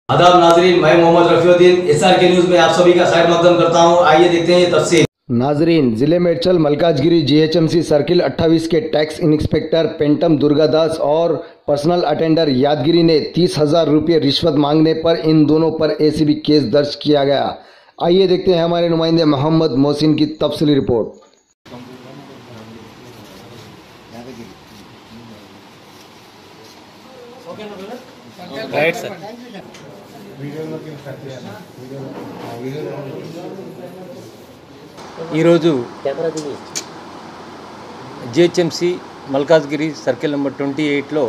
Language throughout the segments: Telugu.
आदाब नाजरीन मैं Mohammed Rafiuddin S R K news में आप सभी का खैर मकदम करता हूँ आइए देखते हैं ये तफसील नाजरीन जिले मेडचल मलकाजगिरी जीएचएमसी सर्किल 28 के टैक्स इंस्पेक्टर पेंटम दुर्गादास और पर्सनल अटेंडर यादगिरी ने तीस हजार रुपये रिश्वत मांगने पर इन दोनों पर एसीबी केस दर्ज किया गया आइए देखते हैं हमारे नुमाइंदे मोहम्मद मोहसिन की तफसीली रिपोर्ट రైట్ సార్ ఈరోజు GHMC Malkajgiri circle number twenty ఎయిట్లో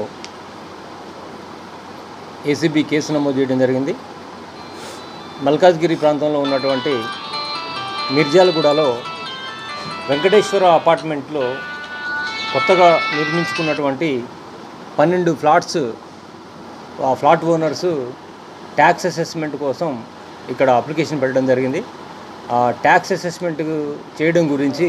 ఏసీబీ కేసు నమోదు చేయడం జరిగింది మల్కాజ్గిరి ప్రాంతంలో ఉన్నటువంటి మిర్జాలగూడలో వెంకటేశ్వర అపార్ట్మెంట్లో కొత్తగా నిర్మించుకున్నటువంటి పన్నెండు ఫ్లాట్స్ ఆ ఫ్లాట్ ఓనర్స్ ట్యాక్స్ అసెస్మెంట్ కోసం ఇక్కడ అప్లికేషన్ పెట్టడం జరిగింది ఆ ట్యాక్స్ అసెస్మెంట్ చేయడం గురించి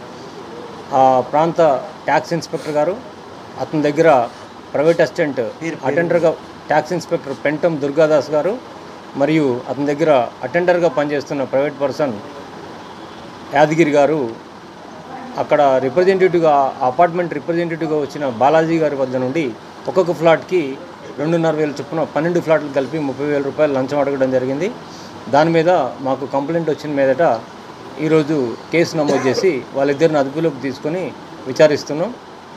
ఆ ప్రాంత ట్యాక్స్ ఇన్స్పెక్టర్ గారు అతని దగ్గర ప్రైవేట్ అసిస్టెంట్ అటెండర్గా ట్యాక్స్ ఇన్స్పెక్టర్ పెంటం దుర్గాదాస్ గారు మరియు అతని దగ్గర అటెండర్గా పనిచేస్తున్న ప్రైవేట్ పర్సన్ యాదగిరి గారు అక్కడ రిప్రజెంటేటివ్గా అపార్ట్మెంట్ రిప్రజెంటేటివ్గా వచ్చిన బాలాజీ గారి వద్ద నుండి ఒక్కొక్క ఫ్లాట్కి రెండున్నర వేల చొప్పున పన్నెండు ఫ్లాట్లు కలిపి ముప్పై వేల రూపాయలు లంచం అడగడం జరిగింది దాని మీద మాకు కంప్లైంట్ వచ్చిన మీదట ఈరోజు కేసు నమోదు చేసి వాళ్ళిద్దరిని అదుపులోకి తీసుకొని విచారిస్తున్నాం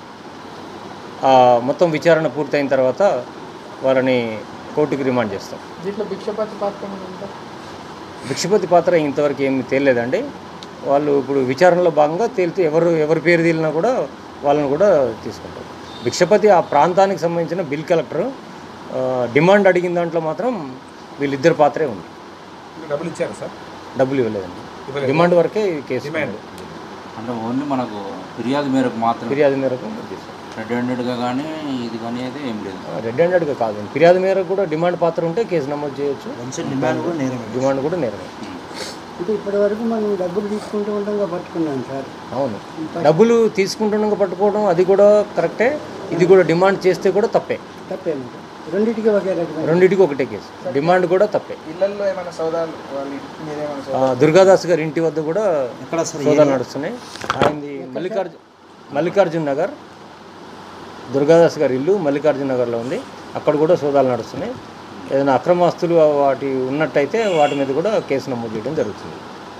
ఆ, మొత్తం విచారణ పూర్తయిన తర్వాత వాళ్ళని కోర్టుకి రిమాండ్ చేస్తాం దీంట్లో భిక్షపతి పాత్ర ఉందా భిక్షపతి పాత్ర ఇంతవరకు ఏమి తేలలేదండి వాళ్ళు ఇప్పుడు విచారణలో భాగంగా తేలితే ఎవరు ఎవరి పేరు తేలినా కూడా వాళ్ళని కూడా తీసుకుంటారు భిక్షపతి ఆ ప్రాంతానికి సంబంధించిన బిల్ కలెక్టర్ ఆ, డిమాండ్ అడిగిన దాంట్లో మాత్రం వీళ్ళిద్దరి పాత్రే ఉంది డబ్బులు ఇచ్చారు సార్ డబ్బులు ఇవ్వలేదండి డిమాండ్ వరకే కేసు డిమాండ్ అంటే ఓన్లీ మనకు ఫిర్యాదు మేరకు మాత్రం ఫిర్యాదు మేరకు తీసుకో రెడ్ హ్యాండెడ్గా కానీ ఇది కానీ అయితే ఏం లేదు రెడ్ హ్యాండెడ్గా కాదు ఫిర్యాదు మేరకు కూడా డిమాండ్ పాత్ర ఉంటే కేసు నమోదు చేయొచ్చు డిమాండ్ కూడా నేరమే డిమాండ్ కూడా నేరమే అంటే ఇప్పటి వరకు మనం డబ్బులు తీసుకుంటూ ఉండగా పట్టుకున్నాం సార్ అవును డబ్బులు తీసుకుంటుండగా పట్టుకోవడం అది కూడా కరెక్టే ఇది కూడా డిమాండ్ చేస్తే కూడా తప్పే తప్పేమి రెండింటికి ఒకే రకమైన రెండింటికి ఒకటే కేసు డిమాండ్ కూడా తప్పే ఇళ్లలో ఏమైనా సౌదాలు వాళ్ళ ఇంటి మీద ఏమైనా ఆ, దుర్గాదాస్ గారి ఇంటి వద్ద కూడా సోదాలు నడుస్తున్నాయి ఆయనది మల్లికార్జున మల్లికార్జున్ నగర్ దుర్గాదాస్ గారి ఇల్లు మల్లికార్జున నగర్లో ఉంది అక్కడ కూడా సోదాలు నడుస్తున్నాయి ఏదైనా అక్రమాస్తులు వాటి ఉన్నట్టయితే వాటి మీద కూడా కేసు నమోదు చేయడం జరుగుతుంది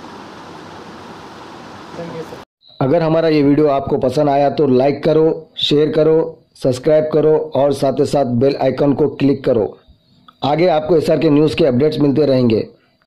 अगर हमारा ये वीडियो आपको पसंद आया तो लाइक करो शेयर करो सब्सक्राइब करो और साथ ही साथ बेल आइकन को क्लिक करो आगे आपको एस के न्यूज़ के अपडेट्स मिलते रहेंगे